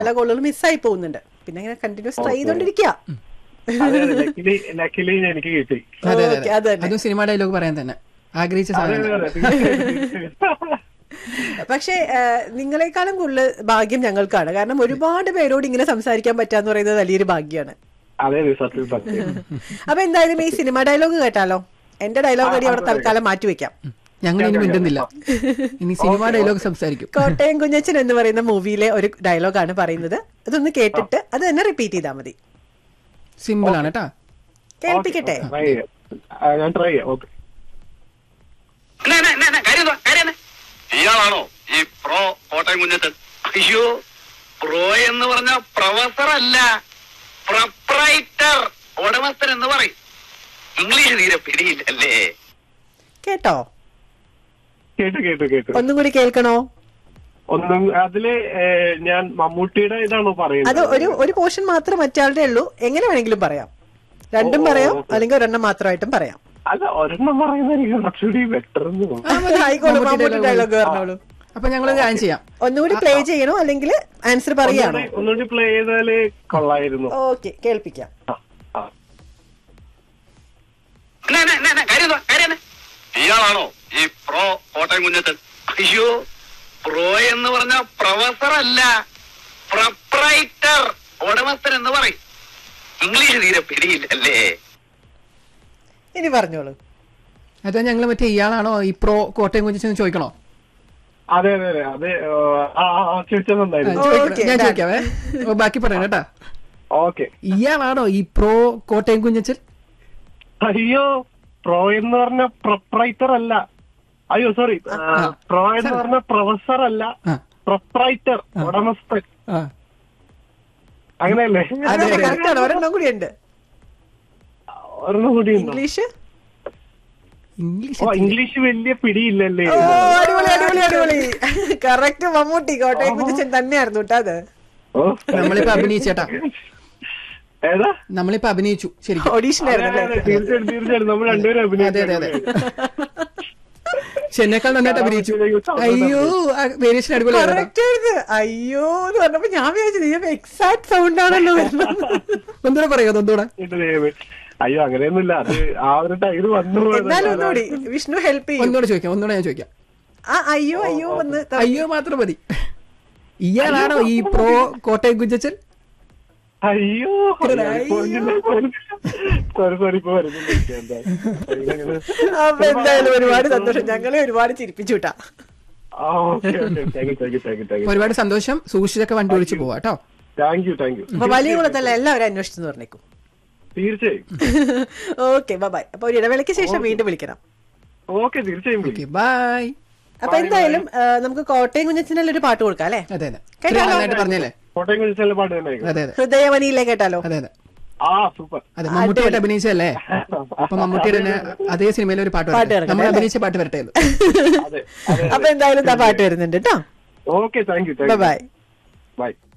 പല ഗോളുകൾ മിസ്സായി പോകുന്നുണ്ട് പിന്നെ ഇങ്ങനെ കണ്ടിന്യൂസ് ട്രൈ ചെയ്തോണ്ടിരിക്കുക അതെ അതെ ലക്കിലി ലക്കിലി എനിക്ക് കിട്ടി അതെ അതെ Okay, അത് അതെ തന്നെ. അതും സിനിമ ഡയലോഗ് പറയാൻ തന്നെ ആഗ്രഹിച്ച അതെ സാധനം അതെ അതെ തീർച്ചയായും, തീർച്ചയായും. പക്ഷേ ഏഹ്, നിങ്ങളെക്കാളും കൂടുതൽ ഭാഗ്യം ഞങ്ങൾക്കാണ് കാരണം ഒരുപാട് പേരോട് ഇങ്ങനെ സംസാരിക്കാൻ പറ്റാന്ന് പറയുന്നത് വലിയൊരു ഭാഗ്യമാണ് അതെ അതെ സത്യം സത്യം അപ്പൊ എന്തായാലും ഈ സിനിമ ഡയലോഗ് കേട്ടാലോ എന്റെ ഡയലോഗ് അടി അവിടെ തൽക്കാലം മാറ്റിവെക്കാം ഞങ്ങൾ ഇനി മിണ്ടുന്നില്ല ഇനി സിനിമ ഡയലോഗ് സംസാരിക്കും കോട്ടയം കുഞ്ഞച്ചൻ എന്ന് പറയുന്ന മൂവിയിലെ ഒരു ഡയലോഗാണ് പറയുന്നത് അതൊന്ന് കേട്ടിട്ട് അത് തന്നെ റിപ്പീറ്റ് ചെയ്താൽ മതി സിമ്പിൾ ആണ് കേട്ടാ കേൾപ്പിക്കട്ടെ ട്രൈ ചെയ്യാം ആ, ഞാൻ ട്രൈ ചെയ്യാം ഓക്കെ ഇയാളാണോ ഈ പ്രോ കോട്ടയം കുഞ്ഞച്ചൻ അയ്യോ പ്രോ എന്ന് പറഞ്ഞ പ്രൊഫസർ അല്ല പ്രൊപ്രൈറ്റർ ഉടമസ്ഥൻ എന്ന് പറയും ഇംഗ്ലീഷ് തീരെ പിടിയില്ലല്ലേ കേട്ടോ കേട്ടു കേട്ടു കേട്ടു ഒന്നും കൂടി കേൾക്കണോ ഒന്നും അതില് ഏ, ഞാൻ മമ്മൂട്ടിയുടെ ഇതാണോ അത് പറയുന്നത് ഒരു ഒരു പോർഷൻ മാത്രം മറ്റാളുടെ ഉള്ളൂ എങ്ങനെ വേണമെങ്കിലും പറയാം രണ്ടും ഓ, പറയാം ഓക്കെ. അല്ലെങ്കിൽ ഒരെണ്ണം മാത്രമായിട്ടും പറയാം അല്ല ഒരെണ്ണം പറയുന്നത് എനിക്ക് കുറച്ചുകൂടി ബെറ്റർ എന്ന് തോന്നുന്നു ആയിക്കോട്ടെ മമ്മൂട്ടി മമ്മൂട്ടി dialogue ഡയലോഗ് പറഞ്ഞോളൂ അപ്പൊ ഞങ്ങൾ കാര്യം ചെയ്യാം ഒന്നുകൂടി പ്ലേ ചെയ്യണോ അല്ലെങ്കിൽ ആൻസർ പറയാണോ ഒന്നുകൂടി- ഒന്നുകൂടി പ്ലേ ചെയ്താല് കൊള്ളായിരുന്നു ഓക്കെ കേൾപ്പിക്കാം ആ, ആ. ഇയാളാണോ ഈ പ്രോ കോട്ടയം കുഞ്ഞച്ചൻ അയ്യോ പ്രോ എന്ന് പറഞ്ഞ പ്രൊഫസർ അല്ല പ്രൊപ്രൈറ്റർ ഉടമസ്ഥൻ എന്ന് പറയും ഇംഗ്ലീഷ് തീരെ പിടിയില്ലല്ലേ ഇനി പറഞ്ഞോളൂ അത് ഞങ്ങൾ മറ്റേ ഇയാളാണോ ഈ പ്രോ കോട്ടയം കുഞ്ഞിച്ചെന്ന് ചോദിക്കണോ അതെ അതെ അതെ അത് ആ, ആ, ആ, ചോദിച്ചത് ആ, നന്നായിരുന്നു ചോദിക്കണം. Okay, ഞാൻ done. ചോദിക്കാവേ ഓ, ബാക്കി പറയണം കേട്ടാ ഓക്കെ ഇയാളാണോ ഈ പ്രോ കോട്ടയം കുഞ്ഞച്ചൻ അയ്യോ പ്രോ എന്ന് പറഞ്ഞ പ്രൊപ്രൈറ്റർ അല്ല അയ്യോ സോറി പ്രോ എന്ന് പറഞ്ഞ പ്രൊഫസർ അല്ല ആ പ്രൊപ്രൈറ്റർ ഉടമസ്ഥൻ ആ അങ്ങനെയല്ലേ അതെ, അതെ. Correct ആണ്. ഒരെണ്ണം കൂടി ഉണ്ട് ഒരെണ്ണം കൂടി ഉണ്ടോ ഇംഗ്ലീഷ് ഇംഗ്ലീഷ് ഓ ഇംഗ്ലീഷ് വലിയ പിടിയില്ലല്ലേ ഓ അടിപൊളി അടിപൊളി അടിപൊളി കറക്റ്റ് മമ്മൂട്ടി കോട്ടയം കുഞ്ഞച്ചൻ തന്നെയായിരുന്നു കേട്ടോ അത് ഓ നമ്മളിപ്പോ അഭിനയിച്ചേട്ടാ ഏതാ നമ്മളിപ്പോ അഭിനയിച്ചു ശരിക്കും ഓഡീഷൻ അതെ, ആയിരുന്നു അതെ, അതെ, തീർച്ചയായും തീർച്ചയായും നമ്മൾ രണ്ടുപേരും അതെ അതെ അതെ അഭിനയിച്ചു പക്ഷെ എന്നെക്കാൾ നന്നായിട്ട് അഭിനയിച്ചു അയ്യോ വേരിയേഷൻ അടിപൊളിയാണ് കറക്റ്റ് ആയിരുന്നു അയ്യോ എന്ന് പറഞ്ഞപ്പോ ഞാൻ വിചാരിച്ചു നീ എക്സാക്ട് സൗണ്ട് ആണല്ലോ വരുന്നത് ഒന്നുകൂടെ പറയോ ഒന്നുകൂടെ എന്റെ ദൈവമേ. അയ്യോ അങ്ങനെയൊന്നുമില്ല അത് ആ ഒരു ടൈറ് വന്നു പോയതാ. എന്നാലും ഒന്നുകൂടി വിഷ്ണു ഹെൽപ്പ് ചെയ്യും ഒന്നുകൂടെ ചോദിക്കാം ഒന്നുകൂടെ ഞാൻ ചോദിക്കാം ആ അയ്യോ അയ്യോ ഒന്ന് ത- അയ്യോ മാത്രം മതി ഇയാളാണോ ഈ പ്രോ കോട്ടയം കുഞ്ഞച്ചൻ അയ്യോ സോറി സോറി ഇപ്പൊ വരുന്നില്ല എന്താ ഇങ്ങനെ- അപ്പൊ എന്തായാലും ഒരുപാട് സന്തോഷം ഞങ്ങളെ ഒരുപാട് ചിരിപ്പിച്ചു വിട്ടാ ആ, okay, okay. Thank you, thank you, thank you, thank you. ഒരുപാട് സന്തോഷം സൂക്ഷിച്ചൊക്കെ വണ്ടി ഓടിച്ചു പോവാ കേട്ടോ Thank you, thank you. അപ്പൊ വലിയ കുളത്തല്ല എല്ലാവരും അന്വേഷിച്ചെന്ന് പറഞ്ഞേക്കും തീർച്ചയായും ഓക്കെ ബൈ അപ്പൊ ഒരു ഇടവേളയ്ക്ക് ശേഷം വീണ്ടും വിളിക്കണം ഓക്കെ തീർച്ചയായും ഓക്കെ ബൈ അപ്പൊ എന്തായാലും ആ, നമുക്ക് കോട്ടയം കുഞ്ഞച്ചനല്ല ഒരു പാട്ട് കൊടുക്കാം അല്ലേ അതെ അതെ കേട്ടോ? ഇത്രയും നന്നായിട്ട് പറഞ്ഞല്ലേ കോട്ടയം കുറിച്ചുള്ള പാട്ട് തന്നെ അതെ അതെ ഹൃദയവനിയിലെ കേട്ടാലോ അതെ അതെ ആ സൂപ്പർ അതെ മമ്മൂട്ടിയായിട്ട് അഭിനയിച്ചല്ലേ അപ്പൊ മമ്മൂട്ടിയുടെ തന്നെ അതേ സിനിമയിലെ ഒരു പാട്ട് പാട്ട് വരട്ടെ ഇറങ്ങട്ടെ, നമ്മൾ അല്ലേ? അഭിനയിച്ച പാട്ട് വരട്ടെ ഇത്. അതെ അതെ അപ്പൊ എന്തായാലും ആ പാട്ട് വരുന്നുണ്ട് കേട്ടോ okay thank you thank bye you by